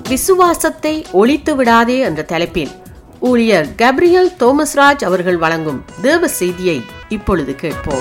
விசுவாசத்தை ஒழித்து விடாதே என்ற தலைப்பில் ஊழியர் கப்ரியல் தோமஸ்ராஜ் அவர்கள் வழங்கும் தேவ செய்தியை இப்பொழுது கேட்போம்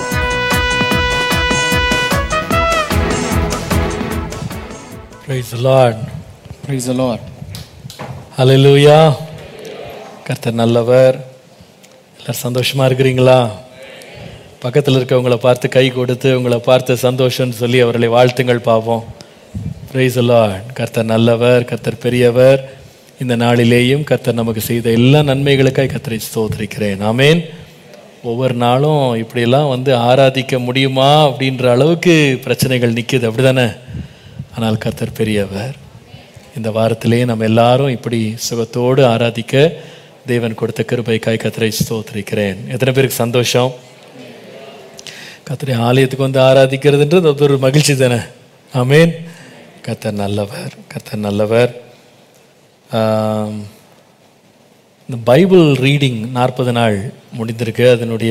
Praise the Lord. Praise the Lord. Hallelujah. கர்த்தர் நல்லவர் எல்லாரும் சந்தோஷமா இருக்கிறீங்களா பக்கத்தில் இருக்கவங்கள பார்த்து கை கொடுத்து உங்களை பார்த்து சந்தோஷம்னு சொல்லி அவர்களை வாழ்த்துங்கள் பார்ப்போம் பிரைஸ் லார்ட் கர்த்தர் நல்லவர் கர்த்தர் பெரியவர் இந்த நாளிலேயும் கர்த்தர் நமக்கு செய்த எல்லா நன்மைகளுக்காய் கர்த்தரை ஸ்தோத்திரிக்கிறேன் ஆமேன் ஒவ்வொரு நாளும் இப்படியெல்லாம் வந்து ஆராதிக்க முடியுமா அப்படின்ற அளவுக்கு பிரச்சனைகள் நிற்கிது அப்படிதானே ஆனால் கர்த்தர் பெரியவர் இந்த வாரத்திலே நம்ம எல்லாரும் இப்படி சுகத்தோடு ஆராதிக்க தேவன் கொடுத்த கிருபைக்காய் கத்தரை ஸ்தோத்திரிக்கிறேன் எத்தனை பேருக்கு சந்தோஷம் கத்தரை ஆலயத்துக்கு வந்து ஆராதிக்கிறதுன்றது அது ஒரு மகிழ்ச்சி தானே ஆமேன் கத்தர் நல்லவர் கத்தர் நல்லவர் ஆம், இந்த பைபிள் ரீடிங் நாற்பது நாள் முடிந்திருக்கு அதனுடைய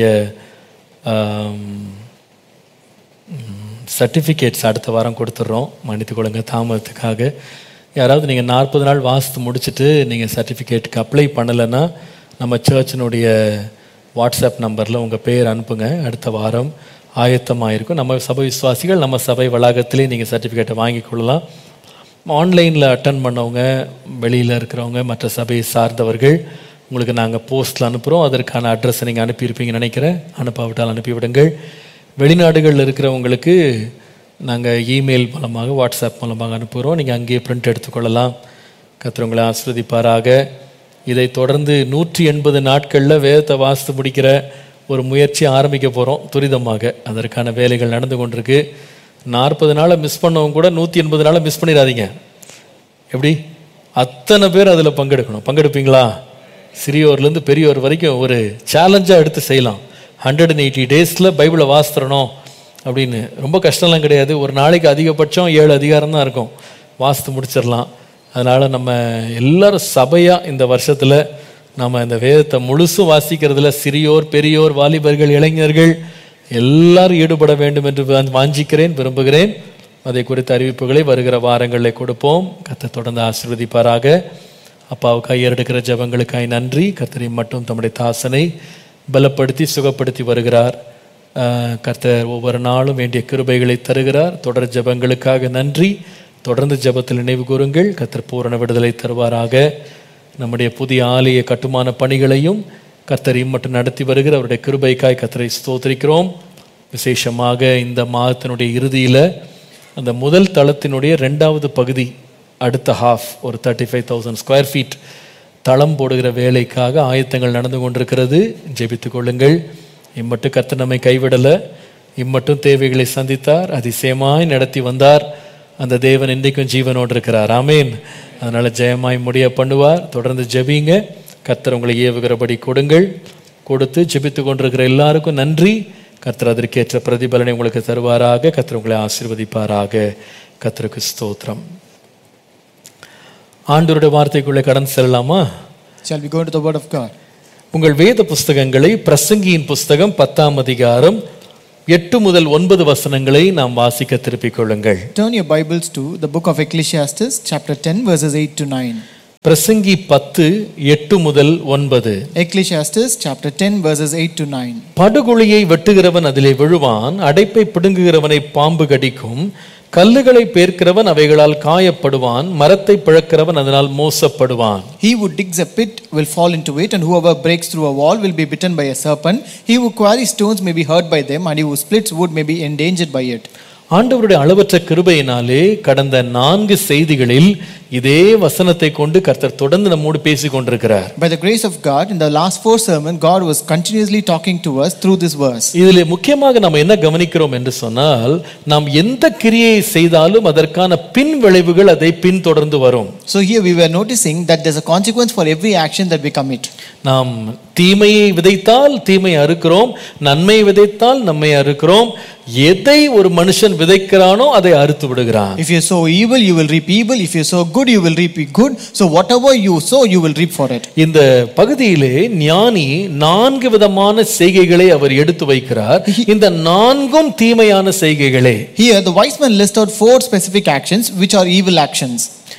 சர்டிஃபிகேட்ஸ் அடுத்த வாரம் கொடுத்துட்றோம் மன்னித்துக்கொள்ளுங்க தாமதத்துக்காக யாராவது நீங்கள் நாற்பது நாள் வாசித்து முடிச்சுட்டு நீங்கள் சர்டிஃபிகேட்டுக்கு அப்ளை பண்ணலைன்னா நம்ம சர்ச்சினுடைய வாட்ஸ்அப் நம்பரில் உங்கள் பேர் அனுப்புங்க அடுத்த வாரம் ஆயத்தமாக இருக்கும் நம்ம சபை விசுவாசிகள் நம்ம சபை வளாகத்திலே நீங்கள் சர்டிஃபிகேட்டை வாங்கி கொள்ளலாம் ஆன்லைனில் அட்டன் பண்ணவங்க வெளியில் இருக்கிறவங்க மற்ற சபையை சார்ந்தவர்கள் உங்களுக்கு நாங்கள் போஸ்ட்டில் அனுப்புகிறோம் அதற்கான அட்ரஸை நீங்கள் அனுப்பியிருப்பீங்கன்னு நினைக்கிறேன் அனுப்பாவிட்டால் அனுப்பிவிடுங்கள் வெளிநாடுகளில் இருக்கிறவங்களுக்கு நாங்கள் இமெயில் மூலமாக வாட்ஸ்அப் மூலமாக அனுப்புகிறோம் நீங்கள் அங்கேயே பிரிண்ட் எடுத்துக்கொள்ளலாம் கர்த்தர் உங்களை ஆஸ்வதிப்பாராக இதை தொடர்ந்து நூற்றி எண்பது நாட்களில் வேதத்தை வாசித்து முடிக்கிற ஒரு முயற்சி ஆரம்பிக்க போகிறோம் துரிதமாக அதற்கான வேலைகள் நடந்து கொண்டிருக்கு நாற்பது நாளை மிஸ் பண்ணவங்க கூட நூற்றி எண்பது நாளை மிஸ் பண்ணிடாதீங்க எப்படி அத்தனை பேர் அதில் பங்கெடுக்கணும் பங்கெடுப்பீங்களா சிறியோர்லேருந்து பெரியோர் வரைக்கும் ஒரு சேலஞ்சாக எடுத்து செய்யலாம் ஹண்ட்ரட் அண்ட் எயிட்டி டேஸில் பைபிளை வாசித்துறணும் அப்படின்னு ரொம்ப கஷ்டம்லாம் கிடையாது ஒரு நாளைக்கு அதிகபட்சம் ஏழு அதிகாரம் தான் இருக்கும் வாசித்து முடிச்சிடலாம் அதனால் நம்ம எல்லாரும் சபையாக இந்த வருஷத்தில் நம்ம இந்த வேதத்தை முழுசும் வாசிக்கிறதுல சிறியோர் பெரியோர் வாலிபர்கள் இளைஞர்கள் எல்லாரும் ஈடுபட வேண்டும் என்று வா- வாஞ்சிக்கிறேன் விரும்புகிறேன் அதை குறித்த அறிவிப்புகளை வருகிற வாரங்களில் கொடுப்போம் கர்த்தர் தொடர்ந்து ஆசீர்வதிப்பாராக அப்பாவுக்காய் ஏறெடுக்கிற ஜெபங்களுக்காய் நன்றி கர்த்தரை மட்டும் தம்முடைய தாசனை பலப்படுத்தி சுகப்படுத்தி வருகிறார் ஆஹ் கர்த்தர் ஒவ்வொரு நாளும் வேண்டிய கிருபைகளை தருகிறார் தொடர் ஜெபங்களுக்காக நன்றி தொடர்ந்து ஜெபத்தில் நினைவு கூறுங்கள் கர்த்தர் பூரண விடுதலை தருவாராக நம்முடைய புதிய ஆலய கட்டுமான பணிகளையும் கர்த்தர் இம்மட்டும் நடத்தி வருகிற அவருடைய கிருபைக்காய் கர்த்தரை ஸ்தோத்திரிக்கிறோம் விசேஷமாக இந்த மாதத்தினுடைய இறுதியில் அந்த முதல் தளத்தினுடைய ரெண்டாவது பகுதி அடுத்த ஹாஃப் ஒரு thirty five thousand square feet தளம் போடுகிற வேலைக்காக ஆயத்தங்கள் நடந்து கொண்டிருக்கிறது ஜெபித்துக் கொள்ளுங்கள் இம்மட்டும் கர்த்தர் நம்மை கைவிடலை இம்மட்டும் தேவைகளை சந்தித்தார் அதிசயமாய் நடத்தி வந்தார் அந்த தேவன் இன்றைக்கும் ஜீவனோடு இருக்கிறார் ஆமேன் அதனால ஜெயமாய் முடிய பண்ணுவார் தொடர்ந்து ஜெபிங்க கர்த்தர் உங்களை ஏவுகிறபடி கொடுங்கள் கொடுத்து ஜெபித்து கொண்டிருக்கிற எல்லாருக்கும் நன்றி கர்த்தர் அதற்கேற்ற பிரதிபலனை உங்களுக்கு தருவாராக கர்த்தர் உங்களை ஆசீர்வதிப்பாராக கர்த்தருக்கு ஸ்தோத்திரம் ஆண்டவருடைய வார்த்தைக்குள்ளே கடந்து செல்லலாமா Shall we go into the Word of God? உங்கள் வேத புஸ்தகங்களை பிரசங்கியின் புஸ்தகம் பத்தாம் அதிகாரம் எட்டு முதல் ஒன்பது வசனங்களை நாம் வாசிக்க திருப்பிக் கொள்ளுங்கள் Turn your Bibles to the book of Ecclesiastes, chapter 10, verses 8 to 9. பிரசங்கி பத்து எட்டு முதல் ஒன்பது Ecclesiastes, chapter 10, verses 8 to 9. படுகுழியை வெட்டுகிறவன் அதிலே விழுவான் அடைப்பை பிடுங்குகிறவனை பாம்பு கடிக்கும் கல்லுகளை பேர்க்கிறவன் அவைகளால் காயப்படுவான் மரத்தை பிழக்கிறவன் அதனால் மோசப்படுவான் He who digs a pit will fall into it, and whoever breaks through a wall will be bitten by a serpent. He who quarries stones may be hurt by them, and he who splits wood may be endangered by it. ஆண்டவருடைய அளவற்ற கிருபையினாலே கடந்த நான்கு செய்திகளில் இதே வசனத்தை கொண்டு கர்த்தர் தொடர்ந்து நம்மோடு பேசிக் கொண்டிருக்கிறார் By the grace of God, in the last four sermons, God was continuously talking to us through this verse. இதிலே முக்கியமாக நாம் என்ன கவனிக்கிறோம் என்று சொன்னால் நாம் எந்த கிரியையை செய்தாலும் அதற்கான பின் விளைவுகள் அதை பின்தொடர்ந்து வரும் So here we were noticing that there's a consequence for every action that we commit. நாம் தீமையை விதைத்தால் தீமை அறுக்கிறோம் நன்மை விதைத்தால் நன்மை அறுக்கிறோம் எதை ஒரு மனுஷன் விதைக்கிறானோ அதை அறுத்து விடுகிறான் If you sow evil, you will reap evil. If you sow good, you will reap good. So whatever you sow, you will reap for it. இந்த பகுதியிலே ஞானி நான்கு விதமான செய்கைகளை அவர் எடுத்து வைக்கிறார் இந்த நான்கும் தீமையான செய்கைகளே Here, the wise man lists out four specific actions which are evil actions.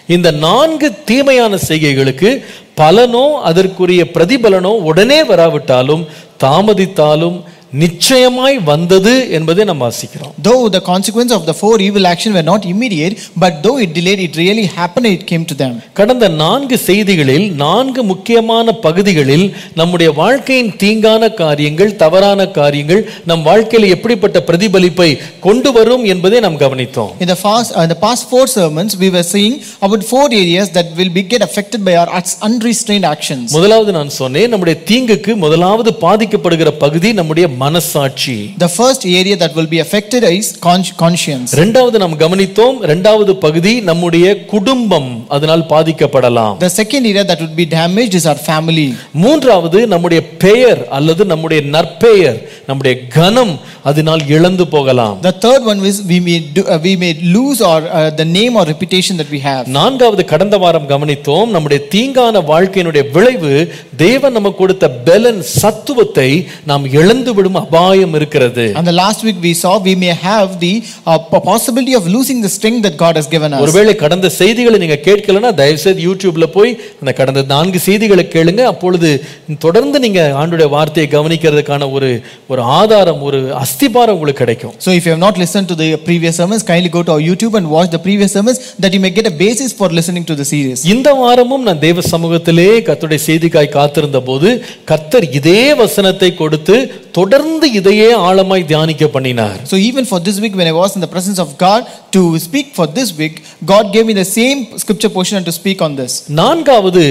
இந்த நான்கு தீமையான செய்கைகளுக்கு பலனோ அதற்குரிய பிரதிபலனோ உடனே வராவிட்டாலும் தாமதித்தாலும் நிச்சயமாய் வந்தது என்பதை நாம் வாசிக்கிறோம் Though the consequence of the four evil actions were not immediate, but though it delayed, it really happened and it came to them. கடந்த நான்கு செய்திகளில் நான்கு முக்கியமான பகுதிகளில் நம்முடைய வாழ்க்கையின் தீங்கான காரியங்கள் தவறான காரியங்கள் நம் வாழ்க்கையில் எப்படிப்பட்ட பிரதிபலிப்பை கொண்டு வரும் என்பதை நாம் கவனித்தோம் In the past, uh, the past four sermons, we were seeing about four areas that will be get affected by our uns- unrestrained actions. முதலாவது நான் சொன்னேன் நம்முடைய தீங்குக்கு முதலாவது பாதிக்கப்படுகிற பகுதி நம்முடைய மனசாட்சி The first area that will be affected is con- conscience. இரண்டாவது நாம் கவனித்தோம் இரண்டாவது பகுதி நம்முடைய குடும்பம் அதனால் பாதிக்கப்படலாம் The second area that would be damaged is our family. மூன்றாவது நம்முடைய பெயர் அல்லது நம்முடைய நற்பெயர் நம்முடைய கனம் அதனால் இழந்து போகலாம் The third one is we may do, uh, we may lose our uh, the name or reputation that we have. நான்காவது கடந்த வாரம் கவனித்தோம் நம்முடைய தீங்கான வாழ்க்கையினுடைய விளைவு தேவன் நமக்கு கொடுத்த பெலன் சத்துவத்தை நாம் இழந்து விடும் அபாயம் இருக்கிறது And the last week we saw we may have the uh, po- possibility of losing the strength that God has given us. ஒருவேளை கடந்த செய்திகளை நீங்க கேட்கலன்னா தயவுசெய்து யூடியூப்ல போய் அந்த கடந்த நான்கு செய்திகளை கேளுங்க அப்பொழுது தொடர்ந்து நீங்க ஆண்டுடைய வார்த்தையை கவனிக்கிறதுக்கான ஒரு ஒரு ஆதாரம் ஒரு அஸ்திபாரம் உங்களுக்கு கிடைக்கும் So if you have not listened to the previous sermons, kindly go to our YouTube and watch the previous sermons that you may get a basis for listening to the series. இந்த வாரமும் நான் தேவ சமூகத்திலே கர்த்தருடைய செய்திக்காய் காத்திருந்த போது கர்த்தர் இதே வசனத்தை கொடுத்து தொடர்ந்து இதையே ஆழமாய் தியானிக்க பண்ணினார் So even for this week, when I was in the presence of God to speak for this week, God gave me the same scripture portion and to speak on this. நான்காவது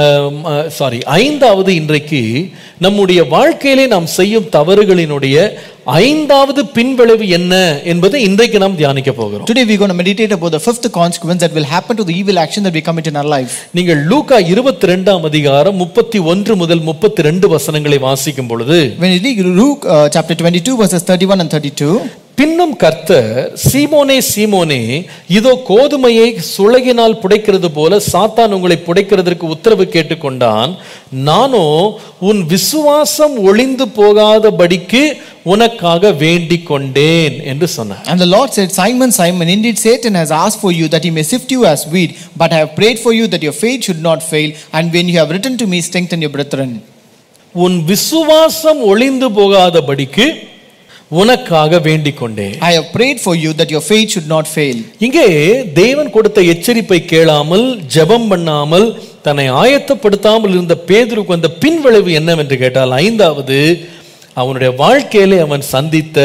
சாரி ஐந்தாவது இன்றைக்கு நம்முடைய வாழ்க்கையிலே நாம் செய்யும் தவறுகளினுடைய ஐந்தாவது பின்விளைவு என்ன என்பதை இன்றைக்கு நாம் தியானிக்க போகிறோம் Today we're going to meditate about the fifth consequence that will happen to the evil action that we commit in our life. நீங்கள் லூக்கா இருபத்தி ரெண்டாம் அதிகாரம் முப்பத்தி ஒன்று முதல் முப்பத்தி ரெண்டு வசனங்களை வாசிக்கும் பொழுது When you read Luke uh, chapter 22, verses 31 and 32, பின்னும் கர்த்தர் சீமோனே சீமோனே இதோ கோதுமையை சுளகினால் புடைக்கிறது போல சாத்தான் உங்களை புடைக்கிறதற்கு உத்தரவு கேட்டுக்கொண்டான் நானோ உன் விசுவாசம் ஒளிந்து போகாதபடிக்கு உனக்காக வேண்டிக் கொண்டேன் என்று சொன்னார் And the Lord said, Simon, Simon, indeed Satan has asked for you that he may sift you as wheat, but I have prayed for you that your faith should not fail, and when you have written to me, strengthen your brethren. உன் விசுவாசம் ஒளிந்து போகாதபடிக்கு உனக்காக வேண்டிக் கொண்டேன் I have prayed for you that your faith should not fail. இங்கே தேவன் கொடுத்த எச்சரிப்பை கேளாமல் ஜெபம் பண்ணாமல் தன்னை ஆயத்தப்படுத்தாமல் இருந்த பேதுருக்கு வந்த பின்விளைவு என்னவென்று கேட்டால் ஐந்தாவது அவனுடைய வாழ்க்கையிலே அவன் சந்தித்த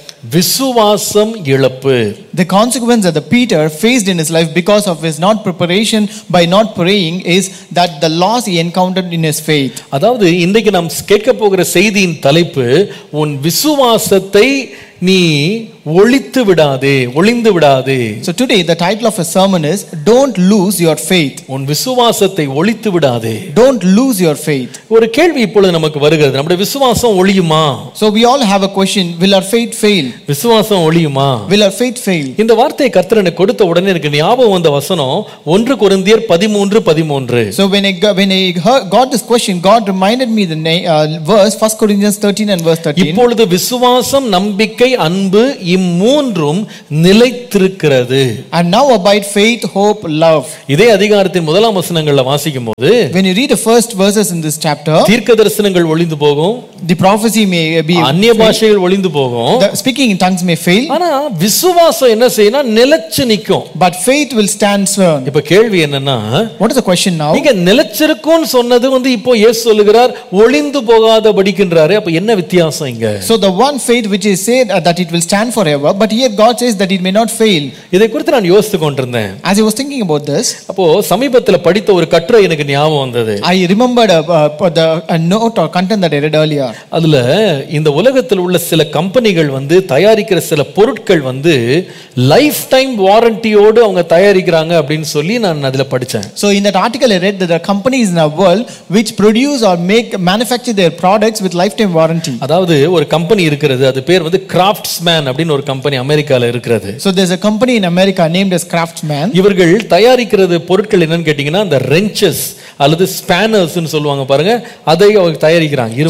விசுவாசம் இழப்பு The consequence that the Peter faced in his life because of his not preparation by not praying is that the loss he encountered in his faith. அதாவது இன்றைக்கு நாம் கேட்க போகிற செய்தியின் தலைப்பு உன் விசுவாசத்தை நீ ஒளித்து விடாதே ஒளிந்து விடாதே So today the title of a sermon is Don't Lose Your Faith. உன் விசுவாசத்தை ஒளித்து விடாதே Don't lose your faith. ஒரு கேள்வி இப்பொழுது நமக்கு வருகிறது நம்முடைய விசுவாசம் ஒளியுமா So we all have a question Will our faith fail? விசுவாசம் ஒளியுமா Will our faith fail? இந்த வார்த்தையை கர்த்தர் எனக்கு கொடுத்த உடனே எனக்கு ஞாபகம் வந்த வசனம் ஒன்று கொரிந்தியர் பதிமூன்று பதிமூன்று So when I got, when I heard, got this question, God reminded me the na- uh, verse 1 Corinthians 13 and verse 13. இப்பொழுது விசுவாசம் நம்பிக்கை அன்பு இம்மூன்றும் நிலைத்திருக்கிறது And now abide faith, hope, love. இதே அதிகாரத்தின் முதலாம் வசனங்கள்ல வாசிக்கும் போது When you read the first verses in this chapter, தீர்க்க தரிசனங்கள் ஒளிந்து போகும் the prophecy may be அந்நிய பாஷைகள் ஒளிந்து போகும் the speaking in tongues may fail, ஆனா விசுவாசம் என்ன செய்யணும் நிலைச்சு நிக்கும் but faith will stand firm. இப்ப கேள்வி என்னன்னா What is the question now? நீங்க நிலைச்சிருக்கும்னு சொன்னது வந்து இப்போ இயேசு சொல்லுகிறார் ஒளிந்து போகாத படிக்கின்றாரு அப்ப என்ன வித்தியாசம் இங்க So the one faith which is said uh, that it will stand forever, but here God says that it may not fail. இதை குறித்து நான் யோசித்து கொண்டிருந்தேன் As I was thinking about this, அப்போ சமீபத்துல படித்த ஒரு கட்டுரை எனக்கு ஞாபகம் வந்தது I remembered a, uh, the, a note or content that I read earlier. அதுல இந்த உலகத்தில் உள்ள சில கம்பெனிகள் வந்து தயாரிக்கிற சில பொருட்கள் வந்து லைஃப் டைம் வாரண்டியோடு அவங்க தயாரிக்கிறாங்க அப்படின்னு சொல்லி நான் அதுல படிச்சேன் So in that article I read that there are companies in our world which produce or make manufacture their products with lifetime warranty. அதாவது ஒரு கம்பெனி இருக்கிறது அது பேர் வந்து கிராஃப்ட்ஸ்மேன் அப்படின்னு ஒரு கம்பெனி அமெரிக்கால இருக்கிறது So there's a company in America named as Craftsman. இவர்கள் தயாரிக்கிறது பொருட்கள் என்னன்னு கேட்டீங்கன்னா அந்த ரெஞ்சஸ் அல்லது ஸ்பேனர்ஸ்னு சொல்லுவாங்க பாருங்க அதை அவங்க தயாரிக்கிறாங்க இரும்புல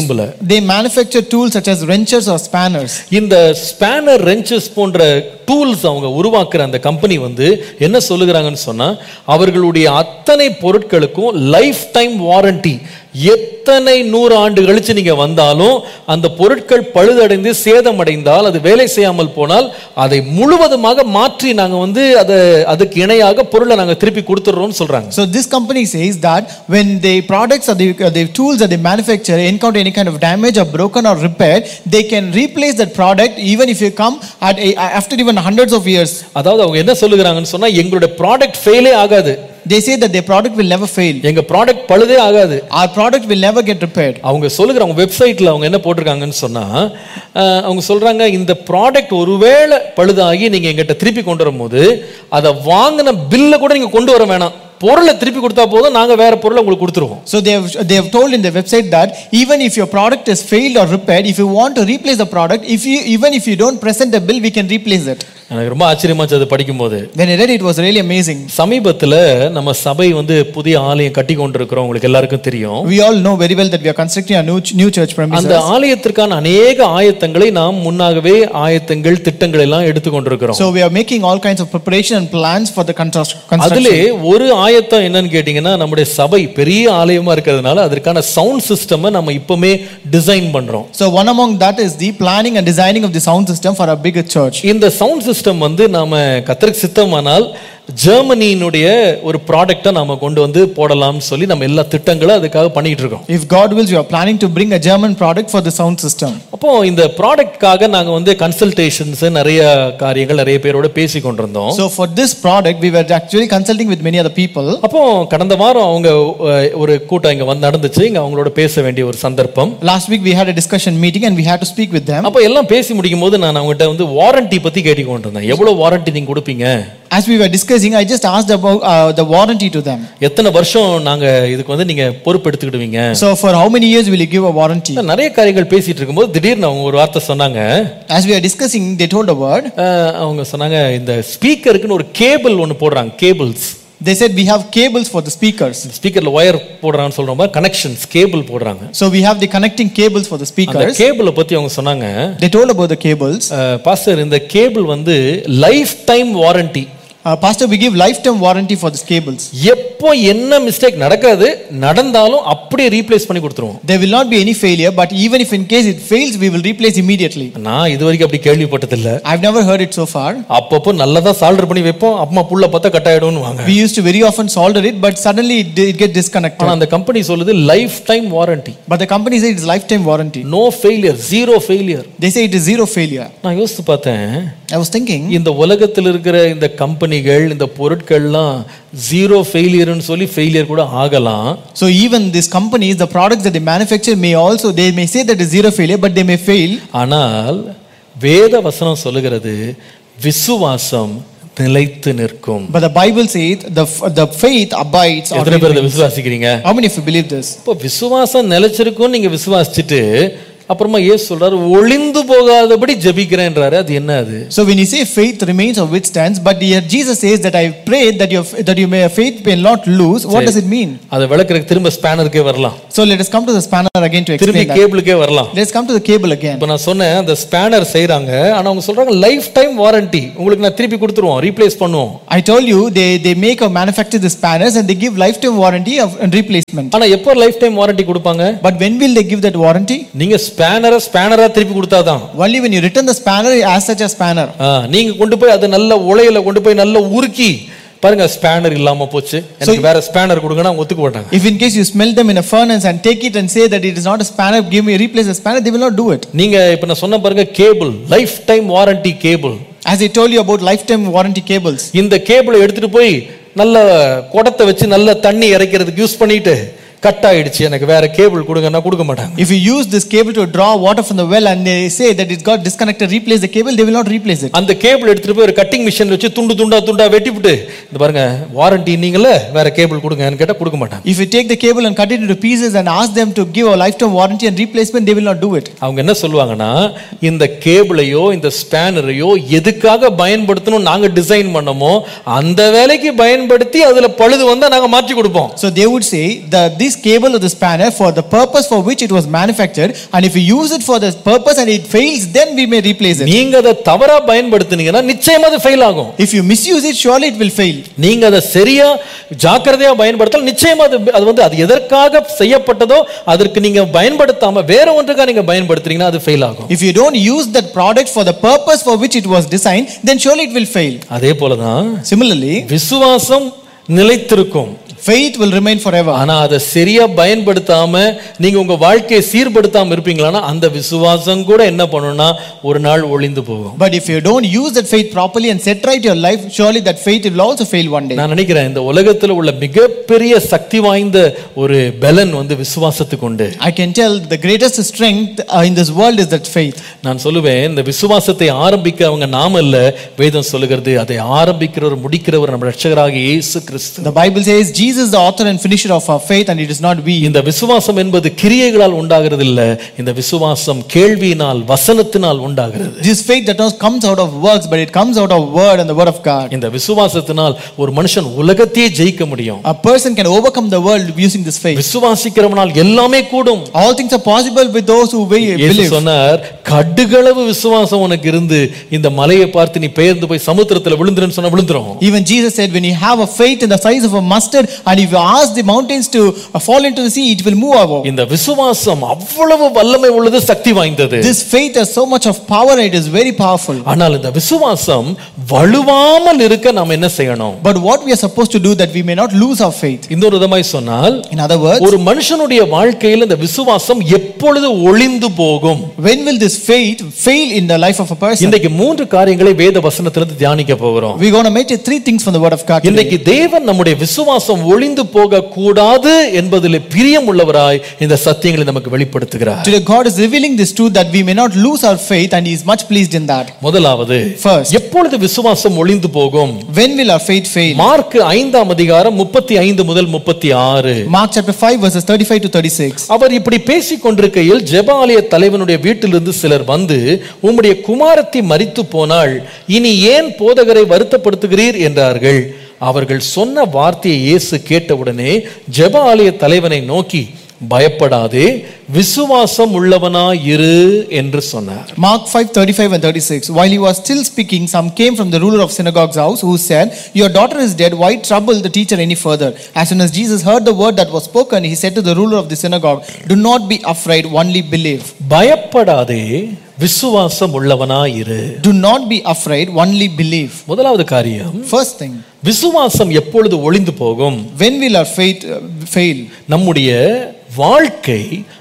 they manufacture tools such as wrenches or spanners. இந்த ஸ்பேனர் ரெஞ்சஸ் போன்ற டூல்ஸ் அவங்க உருவாக்குற அந்த கம்பெனி வந்து என்ன சொல்லுகிறாங்கன்னு சொன்னா அவர்களுடைய அத்தனை பொருட்களுக்கும் லைஃப் டைம் வாரண்டி எத்தனை நூறு ஆண்டு கழிச்சு நீங்க வந்தாலும் அந்த பொருட்கள் பழுதடைந்து சேதமடைந்தால் அது வேலை செய்யாமல் போனால் அதை முழுவதுமாக மாற்றி நாங்க வந்து அதை அதுக்கு இணையாக பொருளை நாங்க திருப்பி கொடுத்துடுறோம்னு சொல்றாங்க So this company says that when the products or the, or the tools that they manufacture encounter any kind of damage or broken or repaired, they can replace that product even if you come at a, after even hundreds of years. அதாவது அவங்க என்ன சொல்லுகிறாங்கன்னு சொன்னா எங்களுடைய product ஃபெயிலே ஆகாது They say that their product will never fail. எங்க product பழுதே ஆகாது Our product will never get repaired. அவங்க சொல்லுகிற அவங்க வெப்சைட்ல அவங்க என்ன போட்டிருக்காங்கன்னு சொன்னா அஹ், அவங்க சொல்றாங்க இந்த ப்ராடக்ட் ஒருவேளை பழுதாகி நீங்க எங்கிட்ட திருப்பி கொண்டு வரும்போது அதை வாங்கின பில்லை கூட நீங்க கொண்டு வர வேணாம் பொருளை திருப்பி கொடுத்தா போதும் நாங்க வேற பொருளை உங்களுக்கு கொடுத்துருவோம் So they have, they have told in their website that even if your product is failed or repaired, if you want to replace the product, if you even if you don't present a bill, we can replace it. எனக்கு ரொம்ப ஆச்சரியமாச்சு அது படிக்கும்போது When I read it, it was really amazing. சமீபத்துல நம்ம சபை வந்து புதிய ஆலயம் கட்டி கொண்டிருக்கிறோம் உங்களுக்கு எல்லாருக்கும் தெரியும் We all know very well that we are constructing a new, new church premises. அந்த ஆலயத்திற்கான அநேக ஆயத்தங்களை நாம் முன்னாகவே ஆயத்தங்கள் திட்டங்கள் எல்லாம் எடுத்து கொண்டிருக்கிறோம் So we are making all kinds of preparation and plans for the constru- construction. அதிலே ஒரு ஆயத்தம் என்னன்னு கேட்டீங்கன்னா நம்முடைய சபை பெரிய ஆலயமா இருக்கிறதுனால அதற்கான சவுண்ட் சிஸ்டம் நம்ம இப்பவுமே டிசைன் பண்றோம் So one among that is the planning and designing of the sound system for a bigger church. இந்த சவுண்ட் சிஸ்டம் வந்து நாம கத்தருக்கு சித்தமானால் ஜெர்மனியினுடைய ஒரு ப்ராடக்டை நாம கொண்டு வந்து போடலாம்னு சொல்லி நம்ம எல்லா திட்டங்களும் அதுக்காக பண்ணிட்டு இருக்கோம் If God wills, we are planning to bring a German product for the sound system. அப்போ இந்த ப்ராடக்ட்காக நாங்க வந்து கன்சல்டேஷன்ஸ் நிறைய காரியங்கள் நிறைய பேரோட பேசி கொண்டிருந்தோம் So for this product, we were actually consulting with many other people. அப்போ கடந்த வாரம் அவங்க அஹ், ஒரு கூட்டம் இங்க வந்து நடந்துச்சு இங்க அவங்களோட பேச வேண்டிய ஒரு சந்தர்ப்பம் Last week we had a discussion meeting and we had to speak with them. அப்போ எல்லாம் பேசி முடிக்கும் போது நான் அவங்ககிட்ட வந்து வாரண்டி பத்தி கேட்டுக்கொண்டு இருந்தேன் எவ்வளவு வாரண்டி நீங்க கொடுப்பீங்க As we were discussing, I just asked about uh, the warranty to them. எத்தனை வருஷம் நாங்க இதுக்கு வந்து நீங்க பொறுப்பு எடுத்துக்கிடுவீங்க So for how many years will you give a warranty? நிறைய காரியங்கள் பேசிட்டு இருக்கும்போது திடீர்னு அவங்க ஒரு வார்த்தை சொன்னாங்க As we are discussing, they told a word. அஹ், அவங்க சொன்னாங்க இந்த ஸ்பீக்கருக்குன்னு ஒரு கேபிள் ஒன்னு போடுறாங்க cables They said we have cables for the speakers. ஸ்பீக்கர்ல ஒயர் போடுறாங்கன்னு சொல்ற மாதிரி கனெக்ஷன்ஸ் கேபிள் போடுறாங்க So we have the connecting cables for the அந்த speakers. கேபிளை பத்தி அவங்க சொன்னாங்க They told about the cables. Pastor இந்த கேபிள் வந்து lifetime warranty Uh, Pastor, we give lifetime warranty for these cables. எப்போ என்ன மிஸ்டேக் நடக்காது நடந்தாலும் அப்படியே ரீப்ளேஸ் பண்ணி கொடுத்துருவோம் There will not be any failure, but even if in case it fails, we will replace immediately. நான் இது வரைக்கும் அப்படி கேள்விப்பட்டதில்ல I've never heard it so far. அப்பப்போ நல்லதா சால்டர் பண்ணி வைப்போம் அம்மா புள்ள பார்த்தா கட் ஆயிடும்னு வாங்க We used to very often solder it, but suddenly it, it get disconnected. ஆனா அந்த கம்பெனி சொல்லுது lifetime warranty But the company says it's lifetime warranty. No failure zero failure They say it is zero failure. நான் யோசித்து பார்த்தேன் I was thinking, இந்த உலகத்தில் இருக்கிற இந்த கம்பெனிகள் இந்த பொருட்கள்லாம் ஜீரோ ஃபெயிலியர்னு சொல்லி ஃபெயிலியர் கூட ஆகலாம் so even these companies, the products that they manufacture may also, they may say that it's zero failure, but they may fail. ஆனால் வேத வசனம் சொல்லுகிறது விசுவாசம் நிலைத்து நிற்கும் But the Bible says the, the faith abides. or எத்தனை பேர் இதை remains. விசுவாசிக்கிறீங்க How many of you believe this? இப்போ விசுவாசம் நிலைச்சிருக்கும் நீங்க விசுவாசிச்சுட்டு அப்புறமா ஏசு சொல்றாரு ஒளிந்து போகாதபடி ஜெபிக்கிறேன்றாரு அது என்ன அது So when you say faith remains or withstands, but here Jesus says that I pray that your that you may your faith may not lose. What does it mean? அதை விளக்குறதுக்கு திரும்ப ஸ்பேனருக்கே வரலாம் So let us come to the spanner again to திரும்பி explain that. கேபிளுக்கே வரலாம் Let's come to the cable again. இப்போ நான் சொன்னேன் அந்த spanner செய்றாங்க ஆனா அவங்க சொல்றாங்க லைஃப் டைம் வாரண்டி உங்களுக்கு நான் திருப்பி கொடுத்துருவோம் ரீப்ளேஸ் பண்ணுவோம் I told you they, they make or manufacture the spanners and they give lifetime warranty of and replacement. ஆனா எப்போ லைஃப் டைம் வாரண்டி கொடுப்பாங்க But when will they give that warranty? நீங்க ஸ்பேனரை ஸ்பேனரா திருப்பி கொடுத்தாதான் Only when you return the spanner as such a spanner. ஆ, நீங்க கொண்டு போய் அது நல்ல உலையில கொண்டு போய் நல்ல உருக்கி பாருங்க ஸ்பேனர் இல்லாம போச்சு எனக்கு வேற ஸ்பேனர் கொடுங்கன்னா அவங்க ஒத்துக்க மாட்டாங்க If in case you smell them in a furnace and take it and say that it is not a spanner, give me replace the spanner, they will not do it. நீங்க இப்ப நான் சொன்ன பாருங்க cable lifetime warranty cable As I told you about lifetime warranty cables. இந்த கேபிளை எடுத்துட்டு போய் நல்ல குடத்தை வச்சு நல்ல தண்ணி இறைக்கிறதுக்கு யூஸ் பண்ணிட்டு கட் ஆயிடுச்சு எனக்கு வேற கேபிள் கொடுங்கன்னா கொடுக்க மாட்டாங்க If you use this cable to draw water from the well and they say that it got disconnected, replace the cable, they will not replace it. அந்த கேபிள் எடுத்துட்டு போய் ஒரு கட்டிங் மிஷின் வச்சு துண்டு துண்டா துண்டா வெட்டிவிட்டு இந்த பாருங்க வாரண்டி நீங்களே வேற கேபிள் கொடுங்கன்னு கேட்டா கொடுக்க மாட்டாங்க If you take the cable and cut it into pieces and ask them to give a lifetime warranty and replacement, they will not do it. அவங்க என்ன சொல்லுவாங்கன்னா இந்த கேபிளையோ இந்த ஸ்பேனரையோ எதுக்காக பயன்படுத்தணும் நாங்க டிசைன் பண்ணமோ அந்த வேலைக்கு பயன்படுத்தி அதுல பழுது வந்தா நாங்க மாற்றி கொடுப்போம் So they would say that these cable or the spanner for the purpose for which it was manufactured, and if we use it for the purpose and it fails, then we may replace it. நீங்க அதை தவறா பயன்படுத்துனீங்கன்னா நிச்சயமா அது fail ஆகும் If you misuse it, surely it will fail. நீங்க அதை சரியா ஜாக்கிரதையா பயன்படுத்தலாம் நிச்சயமா அது அது வந்து அது எதற்காக செய்யப்பட்டதோ அதற்கு நீங்க பயன்படுத்தாம வேற ஒன்றுக்காக நீங்க பயன்படுத்துறீங்கன்னா அது ஃபெயில் ஆகும் If you don't use that product for the purpose for which it was designed, then surely it will fail. அதே போலதான் Similarly, விசுவாசம் நிலைத்திருக்கும் faith will remain forever. ஆனா அதை சரியா பயன்படுத்தாம நீங்க உங்க வாழ்க்கையை சீர்படுத்தாம இருப்பீங்களான்னா அந்த விசுவாசம் கூட என்ன பண்ணும்னா ஒரு நாள் ஒளிந்து போகும் But if you don't use that faith properly and set right your life, surely that faith will also fail one day. நான் நினைக்கிறேன் இந்த உலகத்துல உள்ள மிகப்பெரிய சக்தி வாய்ந்த ஒரு பலன் வந்து விசுவாசத்துக்கு உண்டு I can tell the greatest strength uh, in this world is that faith. நான் சொல்லுவேன் இந்த விசுவாசத்தை ஆரம்பிக்க அவங்க நாம இல்ல வேதம் சொல்லுகிறது அதை ஆரம்பிக்கிறவர் முடிக்கிறவர் நம்ம ரட்சகராகிய இயேசு கிறிஸ்து The Bible says Jesus is the author and finisher of our faith, and it is not we. இந்த விசுவாசம் என்பது கிரியைகளால் உண்டாகிறது இல்ல இந்த விசுவாசம் கேள்வியினால் வசனத்தினால் உண்டாகிறது This faith that not comes out of works, but it comes out of word and the word of God. இந்த விசுவாசத்தினால் ஒரு மனுஷன் உலகத்தையே ஜெயிக்க முடியும் A person can overcome the world using this faith. விசுவாசிக்கிறவனால் எல்லாமே கூடும் All things are possible with those who be- இயேசு believe. சொன்னார் கடுகளவு விசுவாசம் உனக்கு இருந்து இந்த மலையை பார்த்து நீ பெயர்ந்து போய் சமுத்திரத்துல விழுந்துருன்னு சொன்னா விழுந்துரும் Even Jesus said, when you have a faith in the size of a mustard, and if you ask the mountains to uh, fall into the sea, it will move over. இந்த விசுவாசம் அவ்வளவு வல்லமை உள்ளது சக்தி வாய்ந்தது This faith has so much of power, and it is very powerful. ஆனால் இந்த விசுவாசம் வலுவாமல் இருக்க நாம் என்ன செய்யணும் But what we are supposed to do that we may not lose our faith. இன்னொரு விதமாய் சொன்னால் In other words, ஒரு மனுஷனுடைய வாழ்க்கையில் இந்த விசுவாசம் எப்பொழுது ஒளிந்து போகும் when will this faith fail in the life of a person? இன்றைக்கு மூன்று காரியங்களை வேத வசனத்திலிருந்து தியானிக்க போகிறோம் We're going to meditate three things from the word of God. Today. இன்றைக்கு தேவன் நம்முடைய விசுவாசம் ஒளிந்து போக கூடாது என்பதில் பிரியம் உள்ளவராய் இந்த சத்தியங்களை நமக்கு வெளிப்படுத்துகிறார் Today, God is revealing this truth that we may not lose our faith, and He is much pleased in that. முதலாவது First, எப்பொழுது விசுவாசம் ஒளிந்து போகும் when will our faith fail? Mark ஐந்தாம் அதிகாரம் முப்பத்தி ஐந்து முதல் முப்பத்தி ஆறு Mark chapter 5, verses 35 to 36. அவர் இப்படி பேசிக் கொண்டிருக்கையில் ஜெபாலய தலைவனுடைய வீட்டிலிருந்து சிலர் வந்து உம்முடைய குமாரத்தி மரித்து போனாள் இனி ஏன் போதகரை வருத்தப்படுத்துகிறீர் என்றார்கள் அவர்கள் சொன்ன வார்த்தையை இயேசு கேட்டவுடனே ஜெப ஆலய தலைவனை நோக்கி பயப்படாதே விசுவாசம் உள்ளவனாய் இரு என்று சொன்னார் Mark 5, 35 and 36. While he was still speaking, some came from the ruler of synagogue's house who said, Your daughter is dead. Why trouble the teacher any further? As soon as Jesus heard the word that was spoken, he said to the ruler of the synagogue, Do not be afraid, only believe. பயப்படாதே விசுவாசம் உள்ளவனாய் இரு Do not be afraid, only believe. முதலாவது காரியம் First thing, விசுவாசம் எப்பொழுது ஒளிந்து போகும் when will our faith uh, fail? நம்முடைய வாழ்க்கை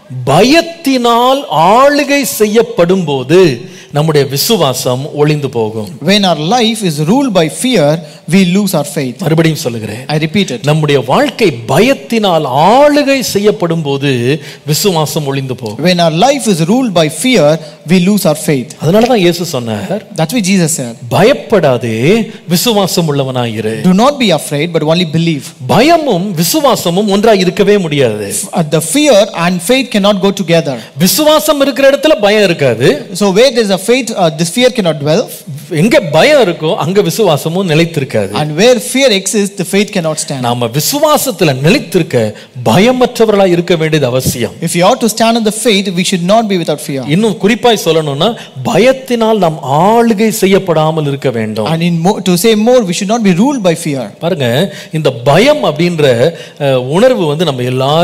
பயத்தினால் ஆளுகை செய்யப்படும் போது நம்முடைய விசுவாசம் ஒளிந்து போகும் When our life is ruled by fear, we lose our faith. மறுபடியும் சொல்லுகிறேன் I repeat it. நம்முடைய வாழ்க்கை பயத்தினால் ஆளுகை செய்யப்படும் போது விசுவாசம் ஒளிந்து போகும் When our life is ruled by fear, we lose our faith. அதனாலதான் இயேசு சொன்னார் That's why Jesus said, பயப்படாதே விசுவாசம் உள்ளவனாயிரு Do not be afraid, but only believe. பயமும் விசுவாசமும் ஒன்றாய் இருக்கவே முடியாது Uh, the fear and faith cannot go together. விசுவாசம் இருக்கிற இடத்துல பயம் இருக்காது So where there is a faith, uh, this fear cannot dwell, எங்க பயம் இருக்கோ அங்க விசுவாசமும் நிலைத்திருக்காது and where fear exists, the faith cannot stand. நாம விசுவாசத்துல நிலைத்திருக்க பயமற்றவர்களா இருக்க வேண்டியது அவசியம் If you ought to stand in the faith, we should not be without fear. இன்னும் குறிப்பாய் சொல்லணும்னா பயத்தினால் நாம் ஆளுகை செய்யப்படாமல் இருக்க வேண்டும் And in more, to say more, we should not be ruled by fear. பாருங்க இந்த பயம் அப்படின்ற அஹ், உணர்வு வந்து நம்ம எல்லாரும்